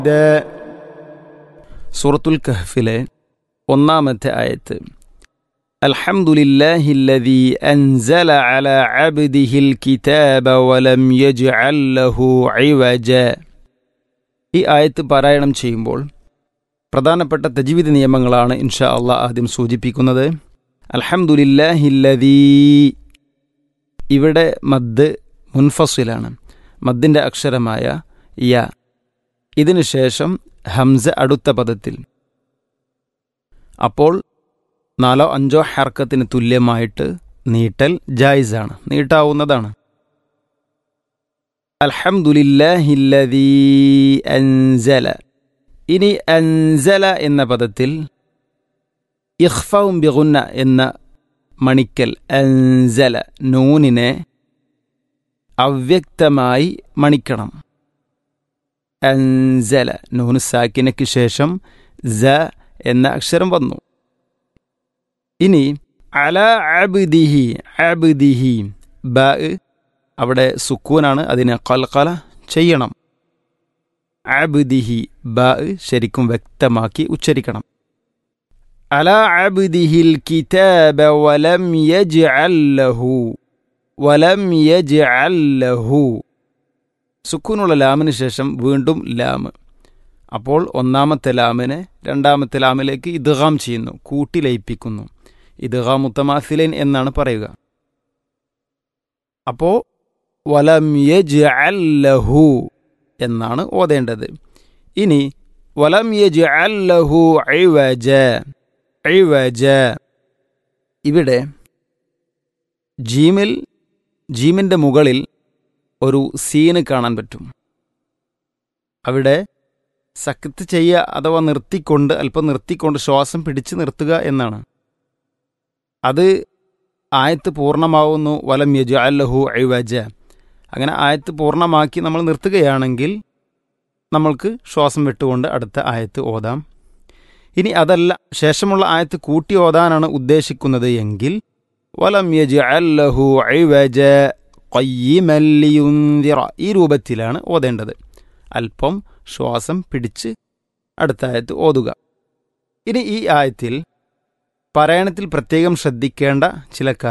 ഇത് സൂറത്തുൽ കഹ്ഫിലെ ഒന്നാമത്തെ ആയത്ത് അൽഹംദുലില്ലാഹില്ലദീ അൻസല അല അബ്ദിഹിൽ കിതാബ വലം യജ്അൽ ലഹു ഇവജ ഈ ആയത്ത് പാരായണം ചെയ്യുമ്പോൾ പ്രധാനപ്പെട്ട തജ്വീദ് നിയമങ്ങളാണ് ഇൻഷാ അള്ളാഹ് ആദ്യം സൂചിപ്പിക്കുന്നത് അൽഹംദുലില്ലാഹില്ലദീ ഇവിടെ മദ് മുൻഫസിലാണ് മദ്ദിൻ്റെ അക്ഷരമായ യ ഇതിനു ശേഷം ഹംസ അടുത്ത പദത്തിൽ അപ്പോൾ നാലോ അഞ്ചോ ഹർക്കത്തിന് തുല്യമായിട്ട് നീട്ടൽ ജായിസാണ് നീട്ടാവുന്നതാണ് അൽഹംദുലില്ലാഹില്ലദീ അൻസല ഇനി അൻസല എന്ന പദത്തിൽ ഇഖ്ഫവും ബിഗുന്ന എന്ന മണിക്കൽ അൻസല നൂനിനെ അവ്യക്തമായി മണിക്കണം അൻസല നൂന് സാക്കിനയ്ക്ക് ശേഷം സ എന്ന അക്ഷരം വന്നു ഇനി അല അബ്ദിഹി അബ്ദിഹി ബ അവിടെ സുക്കൂനാണ് അതിനെ കൽക്കല ചെയ്യണം അബ്ദിഹി ബ ശരിക്കും വ്യക്തമാക്കി ഉച്ചരിക്കണം അല അബ്ദിഹിൽ കിതാബ വലം യജ്അൽ ലഹു വലം യജ്അൽ ലഹു സുക്കൂനുള്ള ലാമിന് ശേഷം വീണ്ടും ലാം അപ്പോൾ ഒന്നാമത്തെ ലാമിനെ രണ്ടാമത്തെ ലാമിലേക്ക് ഇദ്ഗാം ചെയ്യുന്നു കൂട്ടി ലയിപ്പിക്കുന്നു ഇദ്ഗാം മുത്തമാസിലൻ എന്നാണ് പറയുക അപ്പോൾ വലം യജ്അൽ ലഹു എന്നാണ് ഓതേണ്ടത് ഇനി വലം യജ്അൽ ലഹു ഇവജ ഇവജ ഇവിടെ ജീമിൽ ജീമിൻ്റെ മുകളിൽ ഒരു സീന് കാണാൻ പറ്റും അവിടെ സക്കത്ത് ചെയ്യുക അഥവാ നിർത്തിക്കൊണ്ട് അല്പം നിർത്തിക്കൊണ്ട് ശ്വാസം പിടിച്ച് നിർത്തുക എന്നാണ് അത് ആയത്ത് പൂർണ്ണമാവുന്നു വലം യജു അല്ലഹു ഐവജ അങ്ങനെ ആയത്ത് പൂർണ്ണമാക്കി നമ്മൾ നിർത്തുകയാണെങ്കിൽ നമ്മൾക്ക് ശ്വാസം വിട്ടുകൊണ്ട് അടുത്ത ആയത്ത് ഓതാം ഇനി അതല്ല ശേഷമുള്ള ആയത്ത് കൂട്ടി ഓതാനാണ് ഉദ്ദേശിക്കുന്നത് എങ്കിൽ വലം യജു അല്ലഹു ഐവജ കൊയ്യമല്ലിയുന്തിറ ഈ രൂപത്തിലാണ് ഓതേണ്ടത് അല്പം ശ്വാസം പിടിച്ച് അടുത്ത ആയത്ത് ഓതുക ഇനി ഈ ആയത്തിൽ പറയണത്തിൽ പ്രത്യേകം ശ്രദ്ധിക്കേണ്ട ചില